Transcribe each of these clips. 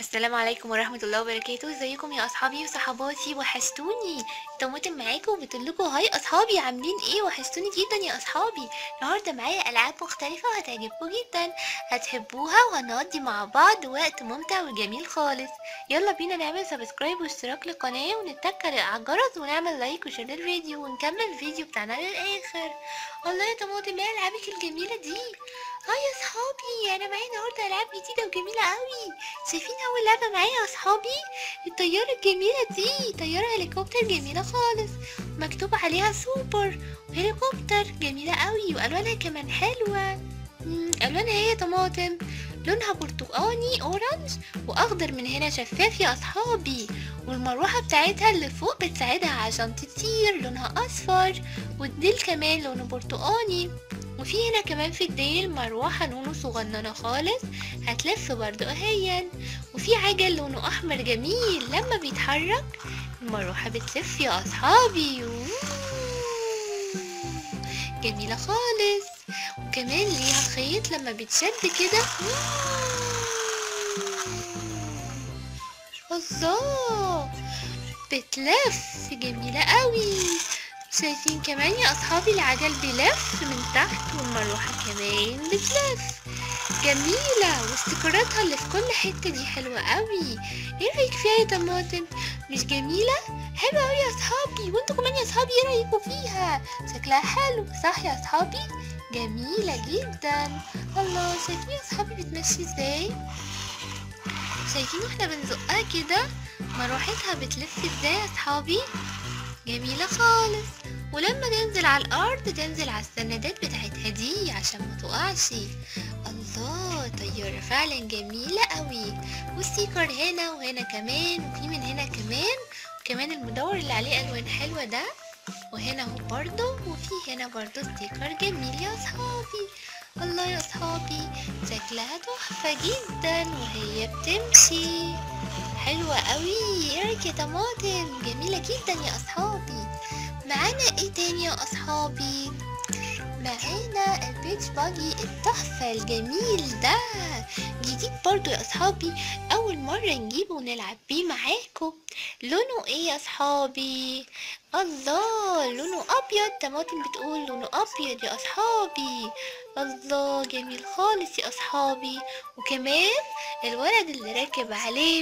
السلام عليكم ورحمة الله وبركاته ازيكم يا اصحابي وصحباتي وحشتوني طماطم معاكم وبتقولكوا هاي اصحابي عاملين ايه وحشتوني جدا يا اصحابي النهارده معايا العاب مختلفة وهتعجبكم جدا هتحبوها وهنقضي مع بعض وقت ممتع وجميل خالص يلا بينا نعمل سبسكرايب واشتراك للقناة ونتك على الجرس ونعمل لايك وشير للفيديو ونكمل الفيديو بتاعنا للاخر الله يا طماطم ايه العابك الجميلة دي هاي يا اصحابي انا معايا النهارده العاب جديده وجميله قوي شايفين اول لعبه معايا يا اصحابي الطياره الجميله دي طياره هليكوبتر جميله خالص مكتوب عليها سوبر هليكوبتر جميله قوي والوانها كمان حلوه مم، الوانها هي طماطم لونها برتقاني اورنج واخضر من هنا شفاف يا اصحابي والمروحه بتاعتها اللي فوق بتساعدها عشان تطير لونها اصفر والديل كمان لونه برتقاني وفي هنا كمان في الديل مروحة لونه صغننة خالص هتلف برضو اهيا وفي عجل لونه احمر جميل لما بيتحرك المروحة بتلف يا اصحابي أوه. جميلة خالص وكمان ليها خيط لما بتشد كده الله بتلف جميلة قوي شايفين كمان يا اصحابي العجل بيلف من تحت والمروحة كمان بتلف جميلة واستيكراتها اللي في كل حتة دي حلوة قوي ايه رأيك فيها يا طماطم مش جميلة حلوة قوي يا اصحابي وانتوا كمان يا اصحابي ايه رأيكم فيها شكلها حلو صح يا اصحابي جميلة جدا الله شايفين يا اصحابي بتمشي ازاي شايفين واحنا بنزقها كده مروحتها بتلف ازاي يا اصحابي جميلة خالص ولما تنزل على الأرض تنزل على السندات بتاعتها دي عشان ما تقعش الله طيارة فعلا جميلة قوي والستيكر هنا وهنا كمان وفي من هنا كمان وكمان المدور اللي عليه ألوان حلوة ده وهنا اهو برضه وفي هنا برضه ستيكر جميل يا أصحابي الله يا أصحابي شكلها تحفة جدا وهي بتمشي حلوة قوي ايه رأيك يا طماطم جميلة جدا يا أصحابي معانا ايه تاني يا أصحابي معانا البيتش باجي التحفة الجميل ده جديد برضو يا أصحابي أول مرة نجيبه ونلعب بيه معاكم لونه ايه يا أصحابي الله لونه أبيض طماطم بتقول لونه أبيض يا أصحابي الله جميل خالص يا أصحابي وكمان الولد اللي راكب عليه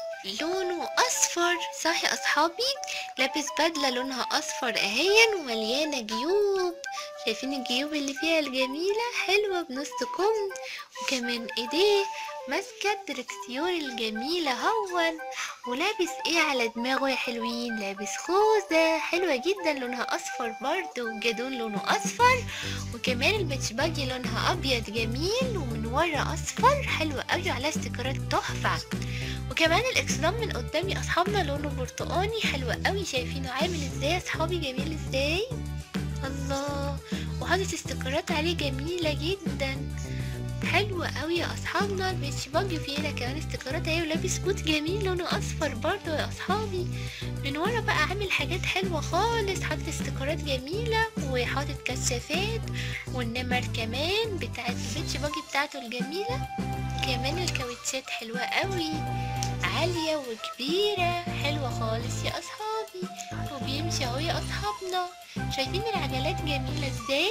لونه اصفر صح يا اصحابي لابس بدلة لونها اصفر اهيا ومليانة جيوب شايفين الجيوب اللي فيها الجميلة حلوة بنص كم وكمان ايديه ماسكة الدركسيون الجميلة هون ولابس ايه على دماغه يا حلوين لابس خوذة حلوة جدا لونها اصفر برضه والجدون لونه اصفر وكمان البيتش باجي لونها ابيض جميل ومن ورا اصفر حلوة قوي على استيكرات تحفة وكمان الاكسدام من قدامي اصحابنا لونه برتقاني حلو قوي شايفينه عامل ازاي يا اصحابي جميل ازاي الله وحاطط استيكرات عليه جميلة جدا حلوة قوي يا اصحابنا البيتش باجي فيه هنا كمان استيكرات اهي ولابس كوت جميل لونه اصفر برضه يا اصحابي من ورا بقى عامل حاجات حلوة خالص حاطط استيكرات جميلة وحاطط كشافات والنمر كمان بتاعت البيتش باجي بتاعته الجميلة كمان الكاوتشات حلوة قوي عالية وكبيرة حلوة خالص يا أصحابي وبيمشي اهو يا أصحابنا شايفين العجلات جميلة ازاي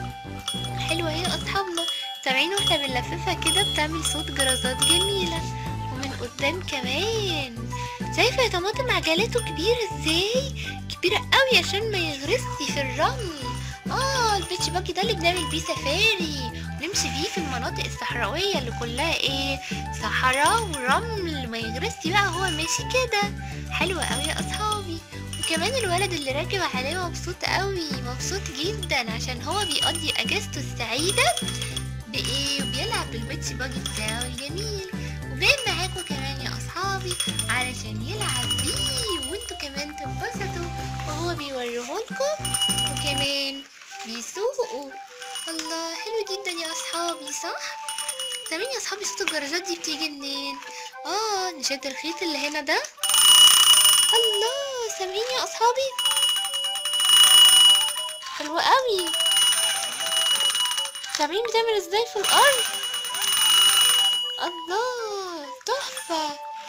حلوة اهي يا أصحابنا سامعين واحنا بنلففها كده بتعمل صوت جرازات جميلة ومن قدام كمان شايفة يا طماطم عجلاته كبيرة ازاي كبيرة قوي عشان ما يغرسش في الرمل اه البيتش باجي ده اللي بنعمل بيه سفاري ونمشي بيه في المناطق الصحراوية اللي كلها ايه صحراء ورمل ما يغرسش بقى هو ماشي كده حلوة قوي يا اصحابي وكمان الولد اللي راكب عليه مبسوط قوي مبسوط جدا عشان هو بيقضي اجازته السعيدة بايه وبيلعب بالبيتش باجي بتاعه الجميل وجايب معاكم كمان يا اصحابي علشان يلعب بيه وانتوا كمان تنبسطوا وهو بيوريهولكم وكمان بيسوقوا الله حلو جدا يا اصحابي صح سامعين يا اصحابي صوت الجرازات دي بتيجي منين اه نشد الخيط اللي هنا ده الله سامعين يا اصحابي حلو قوي سامعين بتعمل ازاي في الارض الله تحفة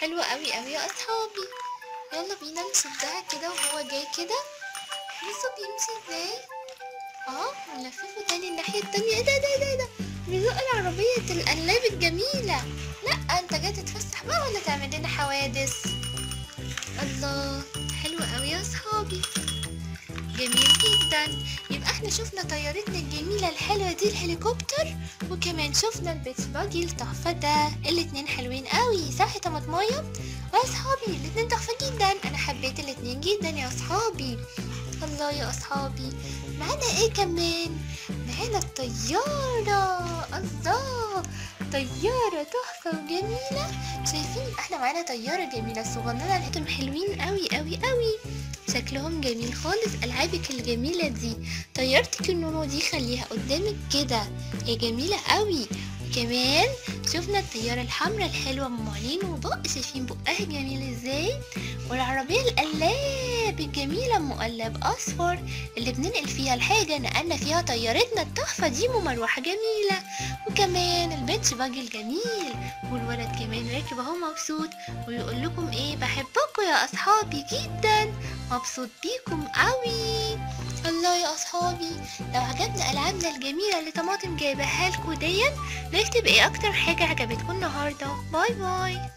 حلوة قوي قوي يا اصحابي يلا بينا نشدها كده وهو جاي كده بصوا بيمشي ازاي اه ونلففه تاني الناحية التانية ايه ده ايه ده ايه ده ايه ده بيزق العربية القلاب الجميلة لا انت جاي تتفسح بقى ولا تعمل لنا حوادث الله حلوة قوي يا اصحابي جميل جدا يبقى احنا شفنا طيارتنا الجميلة الحلوة دي الهليكوبتر وكمان شفنا البيتش باجي التحفة ده الاتنين حلوين قوي صح يا طماطماية يا اصحابي الاتنين تحفة جدا انا حبيت الاتنين جدا يا اصحابي الله يا اصحابي معانا ايه كمان معانا الطيارة الله طيارة تحفة وجميلة شايفين احنا معانا طيارة جميلة صغننة لكن حلوين قوي قوي قوي شكلهم جميل خالص ألعابك الجميلة دي طيارتك النونو دي خليها قدامك كده هي جميلة قوي وكمان شفنا الطيارة الحمراء الحلوة ام معلين وبق شايفين بقها جميل ازاي والعربية القلاب الجميلة ام قلاب اصفر اللي بننقل فيها الحاجة نقلنا فيها طيارتنا التحفة دي ام مروحة جميلة وكمان البنش باجي الجميل والولد كمان راكب اهو مبسوط ويقول لكم ايه بحبكم يا اصحابي جدا مبسوط بيكم قوي الله يا اصحابي لو عجبنا العابنا الجميله اللي طماطم جايباها لكم ديت نكتب ايه اكتر حاجه عجبتكم النهارده باي باي